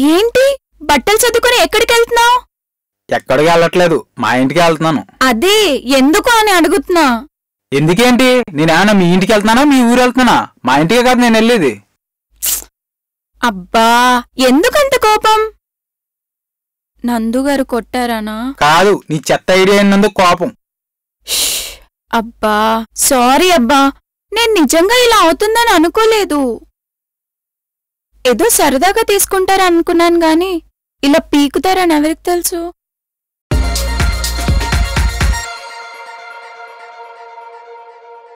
ఏంటి బట్టలు చదువుకుని ఎక్కడికి వెళ్తున్నావు ఎక్కడికి వెళ్ళట్లేదు మా ఇంటికి వెళ్తున్నాను అదే ఎందుకు అని అడుగుతున్నా ఎందుకేంటి నేనేమన్నా మీ ఇంటికి వెళ్తున్నానా మీ ఊరు వెళ్తున్నానా మా ఇంటికే కాదు నేను వెళ్ళేది అబ్బా ఎందుకంత కోపం నందుగారు కొట్టారానా కాదు నీ చెత్త ఐడియా అయినందుకు కోపం ష్, అబ్బా సారీ అబ్బా నేను నిజంగా ఇలా అవుతుందని అనుకోలేదు ఏదో సరదాగా తీసుకుంటారనుకున్నాను గాని ఇలా పీకుతారని ఎవరికి తెలుసు